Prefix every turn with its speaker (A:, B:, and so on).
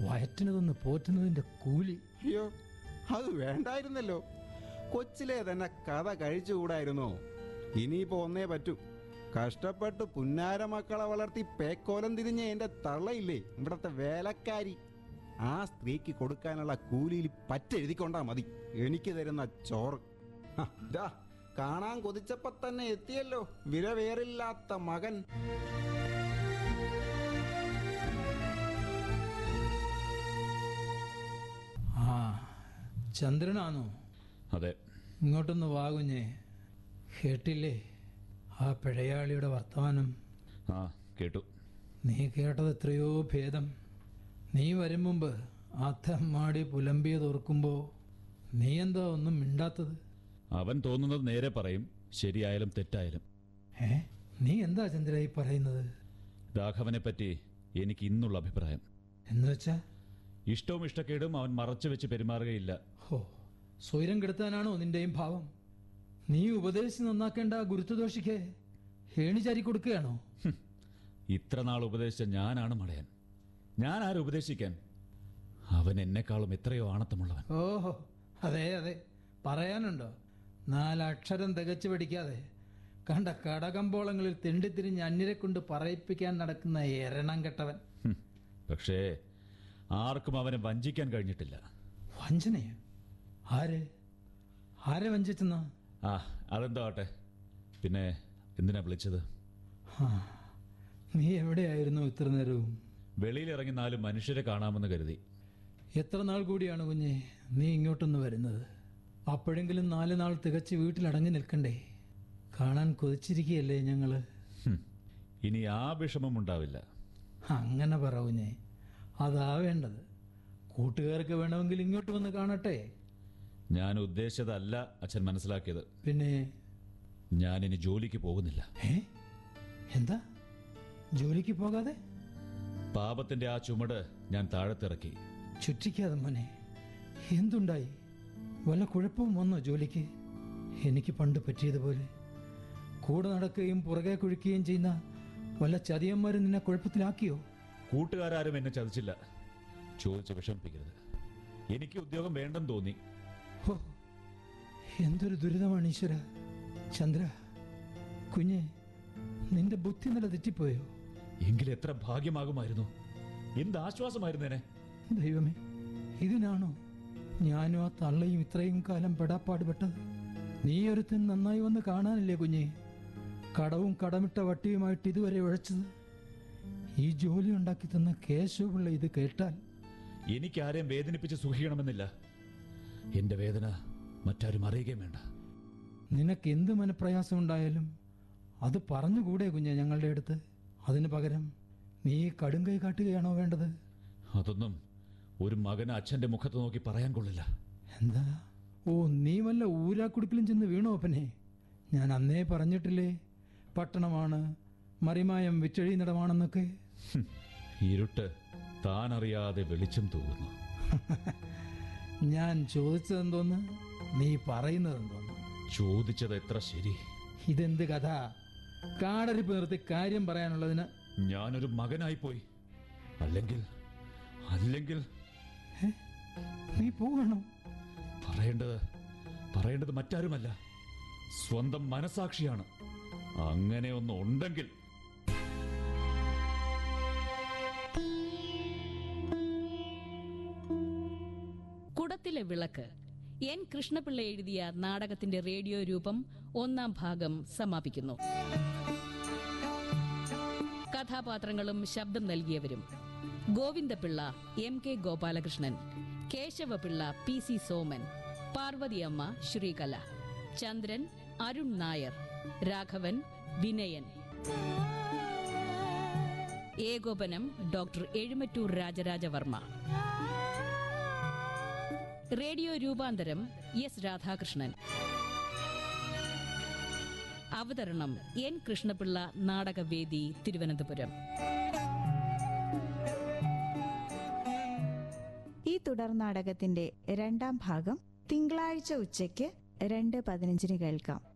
A: വയറ്റിനതൊന്ന് പോറ്റുന്നതിന്റെ കൂലി
B: അയ്യോ അത് വേണ്ടായിരുന്നല്ലോ കൊച്ചിലെ തന്നെ കഥ കഴിച്ചുകൂടായിരുന്നോ ഇനിയിപ്പോ ഒന്നേ പറ്റൂ കഷ്ടപ്പെട്ട് പുന്നാര മക്കളെ വളർത്തി പേക്കോലം തിരിഞ്ഞ എന്റെ തള്ളയില്ലേ ഇവിടത്തെ വേലക്കാരി ആ സ്ത്രീക്ക് കൊടുക്കാനുള്ള കൂലിയിൽ പറ്റെഴുതിക്കൊണ്ടാ മതി എനിക്ക് തരുന്ന ചോറ് ഹ, ദാ കാണാൻ കൊതിച്ചപ്പോ തന്നെ എത്തിയല്ലോ വിരവേറില്ലാത്ത മകൻ
A: ആ ചന്ദ്രനാണോ
C: അതെ
A: ഇങ്ങോട്ടൊന്ന് വാകുഞ്ഞേ കേട്ടില്ലേ ആ പിഴയാളിയുടെ വർത്തമാനം
C: ആ കേട്ടു
A: നീ കേട്ടത് എത്രയോ ഭേദം നീ വരും മുമ്പ് ആ തെമ്മാടി പുലമ്പിയത് ഓർക്കുമ്പോ നീ എന്താ ഒന്നും മിണ്ടാത്തത്
C: അവൻ തോന്നുന്നത് നേരെ പറയും ശരിയായാലും തെറ്റായാലും
A: ഏ നീ എന്താ ചന്ദ്ര ഈ പറയുന്നത്
C: രാഘവനെ പറ്റി എനിക്ക് ഇന്നുള്ള അഭിപ്രായം
A: എന്ന് വെച്ചാ
C: ഇഷ്ടവും ഇഷ്ടക്കേടും അവൻ മറച്ചു വെച്ച് പെരുമാറുകയില്ല
A: ഹോ സ്വൈരം കെടുത്താനാണോ നിന്റെയും ഭാവം നീ ഉപദേശിച്ച് നന്നാക്കേണ്ട ആ ഗുരുത്വദോഷിക്ക് ഹേണിചാരി കൊടുക്കുകയാണോ
C: ഹും, ഇത്ര നാൾ ഉപദേശിച്ച ഞാനാണ് മടയൻ ഞാൻ ആരും ഉപദേശിക്കാൻ അവൻ എന്നെക്കാളും എത്രയോ ആണത്തമുള്ളവൻ
A: ഓഹോ അതെ അതെ പറയാനുണ്ടോ നാലക്ഷരം തികച്ചു പഠിക്കാതെ കണ്ട കടകമ്പോളങ്ങളിൽ തെണ്ടിത്തിരിഞ്ഞ് അന്യരെ കൊണ്ട് പറയിപ്പിക്കാൻ നടക്കുന്ന എരണം കെട്ടവൻ
C: ഹും, പക്ഷേ ആർക്കും അവനെ വഞ്ചിക്കാൻ കഴിഞ്ഞിട്ടില്ല
A: വഞ്ചനയോ ആര് ആരെ വഞ്ചിച്ചെന്നാ
C: ആ അതെന്തോ ആട്ടെ പിന്നെ എന്തിനാ വിളിച്ചത്
A: ആ, നീ എവിടെയായിരുന്നു ഇത്ര നേരവും
C: വെളിയിലിറങ്ങി നാല് മനുഷ്യരെ കാണാമെന്ന് കരുതി
A: എത്ര നാൾ കൂടിയാണ് കുഞ്ഞെ നീ ഇങ്ങോട്ടൊന്ന് വരുന്നത് അപ്പോഴെങ്കിലും നാല് നാൾ തികച്ച് വീട്ടിലടങ്ങി നിൽക്കണ്ടേ കാണാൻ കൊതിച്ചിരിക്കുകയല്ലേ ഞങ്ങള്
C: ഹും, ഇനി ആ വിഷമം ഉണ്ടാവില്ല
A: അങ്ങനെ പറ കുഞ്ഞെ അതാ വേണ്ടത് കൂട്ടുകാർക്ക് വേണമെങ്കിൽ ഇങ്ങോട്ട് വന്ന് കാണട്ടെ
C: ഞാൻ ഉദ്ദേശിച്ചതല്ല അച്ഛൻ മനസ്സിലാക്കിയത്
A: പിന്നെ
C: ഞാൻ ഇനി ജോലിക്ക് പോകുന്നില്ല
A: ഏ എന്താ ജോലിക്ക് പോകാതെ
C: പാപത്തിന്റെ ആ ചുമട് ഞാൻ താഴത്തിറക്കി
A: ചുറ്റിക്കാതെ മോനെ എന്തുണ്ടായി വല്ല കുഴപ്പവും വന്നോ ജോലിക്ക് എനിക്ക് പണ്ട് പറ്റിയതുപോലെ കൂടെ നടക്കുകയും പുറകെ കുഴിക്കുകയും ചെയ്യുന്ന വല്ല ചതിയന്മാരും നിന്നെ കുഴപ്പത്തിലാക്കിയോ
C: കൂട്ടുകാരും എന്നെ ചതിച്ചില്ല ചോദിച്ച് വിഷമിപ്പിക്കരുത് എനിക്ക് ഉദ്യോഗം വേണ്ടെന്ന് തോന്നി
A: ഹോ എന്തൊരു ദുരിതമാണ് ഈശ്വര ചന്ദ്ര കുഞ്ഞെ നിന്റെ ബുദ്ധി നില തെറ്റിപ്പോയോ
C: എങ്കിൽ എത്ര ഭാഗ്യമാകുമായിരുന്നു എന്ത് ആശ്വാസമായിരുന്നേനെ
A: ദൈവമേ ഇതിനാണോ ഞാനും ആ തള്ളയും ഇത്രയും കാലം പെടാപ്പാടുപെട്ടത് നീ ഒരുത്തൻ നന്നായി വന്ന് കാണാനില്ലേ കുഞ്ഞെ കടവും കടമിട്ട വട്ടിയുമായിട്ട് ഇതുവരെ ഉഴച്ചത് ഈ ജോലി ഉണ്ടാക്കി തന്ന കേശവപിള്ള ഇത് കേട്ടാൽ
C: എനിക്ക് ആരെയും വേദനിപ്പിച്ച് സുഖിക്കണമെന്നില്ല എന്റെ വേദന മറ്റാരും അറിയുകയും വേണ്ട
A: നിനക്ക് എന്ത് മനപ്രയാസം ഉണ്ടായാലും അത് പറഞ്ഞുകൂടെ കുഞ്ഞെ ഞങ്ങളുടെ അടുത്ത് അതിന് പകരം നീ കടുങ്കൈ കാട്ടുകയാണോ വേണ്ടത്
C: അതൊന്നും ഒരു മകന് അച്ഛന്റെ മുഖത്ത് നോക്കി പറയാൻ കൊള്ളില്ല
A: എന്താ ഓ നീ വല്ല ഊരാക്കുടുക്കിലും ചെന്ന് വീണോ അപ്പനെ ഞാൻ അന്നേ പറഞ്ഞിട്ടില്ലേ പട്ടണമാണ് മറിമായം വിറ്റഴിയിടമാണെന്നൊക്കെ
C: ഹും, ഇരുട്ട് താൻ അറിയാതെ വെളിച്ചം തൂകുന്നു
A: ഞാൻ ചോദിച്ചതെന്തോന്ന് നീ പറയുന്നതെന്തോന്ന്
C: ചോദിച്ചത് എത്ര ശരി
A: ഇതെന്ത് കഥ കാടരിപ്പ് നിർത്തി കാര്യം പറയാനുള്ളതിന്
C: ഞാനൊരു മകനായിപ്പോയി അല്ലെങ്കിൽ അല്ലെങ്കിൽ
A: ഏ? നീ പോകണോ
C: പറയേണ്ടത് പറയേണ്ടത് മറ്റാരുമല്ല സ്വന്തം മനസാക്ഷിയാണ് അങ്ങനെ ഒന്ന് ഉണ്ടെങ്കിൽ
D: കുടത്തിലെ വിളക്ക് എൻ കൃഷ്ണപിള്ള എഴുതിയ നാടകത്തിന്റെ റേഡിയോ രൂപം ഒന്നാം ഭാഗം സമാപിക്കുന്നു കഥാപാത്രങ്ങളും ശബ്ദം നൽകിയവരും Govindapillai M K Gopalakrishnan Keshavapillai P C Soman Parvathiyamma Sreekala Chandran Arun Nair Raghavan Vinayan ഏകോപനം ഡോക്ടർ എഴുമറ്റൂർ രാജരാജവർമ്മ റേഡിയോ രൂപാന്തരം എസ് രാധാകൃഷ്ണൻ അവതരണം എൻ കൃഷ്ണപിള്ള നാടകവേദി തിരുവനന്തപുരം
E: ഈ തുടർ നാടകത്തിന്റെ രണ്ടാം ഭാഗം തിങ്കളാഴ്ച ഉച്ചയ്ക്ക് രണ്ട് പതിനഞ്ചിന് കേൾക്കാം